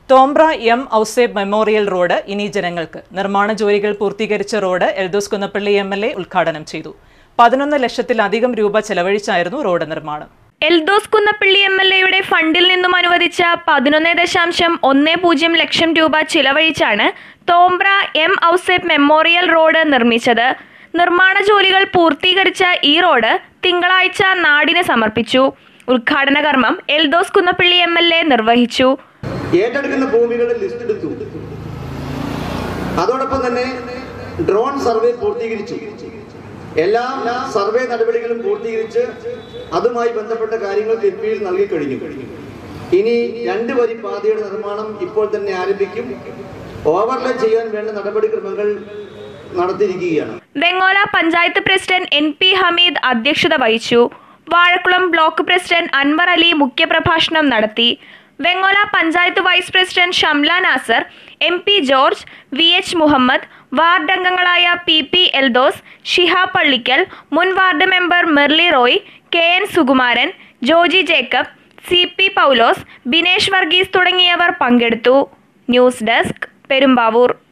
ടോംബ്ര M Ouseph memorial road ഇനി ജനങ്ങൾക്ക് നിർമ്മാണ ജോലികൾ പൂർത്തീകരിച്ച road Eldhose Kunnappilly M L A ഉദ്ഘാടനം ചെയ്തു പതിനൊന്ന് ലക്ഷത്തിലധികം രൂപ ചെലവഴിച്ചായിരുന്നു റോഡ് നിർമ്മാണം എൽദോസ് കുന്നപ്പള്ളി എം എൽ എയുടെ ഫണ്ടിൽ നിന്നും അനുവദിച്ച പതിനൊന്ന് ദശാംശം ഒന്ന് പൂജ്യം ലക്ഷം രൂപ ചിലവഴിച്ചാണ് Thombra M Ouseph memorial road നിർമ്മിച്ചത് നിർമ്മാണ ജോലികൾ പൂർത്തീകരിച്ച ഈ റോഡ് തിങ്കളാഴ്ച നാടിന് സമർപ്പിച്ചു ഉദ്ഘാടന കർമ്മം Eldhose Kunnappilly M L A നിർവഹിച്ചു ഏറ്റെടുക്കുന്ന ഭൂമികളുടെ ലിസ്റ്റ് എടുത്തു അതോടൊപ്പം തന്നെ ഡ്രോൺ സർവേ പൂർത്തീകരിച്ചു എല്ലാ സർവേ നടപടികളും പൂർത്തീകരിച്ച് അതുമായി ബന്ധപ്പെട്ട കാര്യങ്ങൾ കിഫ്ബിയിൽ നൽകി കഴിഞ്ഞു ഇനി രണ്ട് വരി പാതയുടെ നിർമ്മാണം ഇപ്പോൾ തന്നെ ആരംഭിക്കും ഓവർലേ ചെയ്യാൻ വേണ്ട നടപടിക്രമങ്ങൾ നടത്തിയിരിക്കുകയാണ് Vengola panchayat president N P Hameed അധ്യക്ഷത വഹിച്ചു വാഴക്കുളം ബ്ലോക്ക് പ്രസിഡന്റ് അൻവർ അലി മുഖ്യപ്രഭാഷണം നടത്തി Vengola panchayat vice president Shamla Nasar M P George V H Muhammad ward അംഗങ്ങളായ പി പി എൽദോസ് ഷിഹാ പള്ളിക്കൽ മുൻ ward member Merly Roy K N Sukumaran Joji Jacob C P Paulose Binesh Varghese തുടങ്ങിയവർ പങ്കെടുത്തു ന്യൂസ് ഡെസ്ക് പെരുമ്പാവൂർ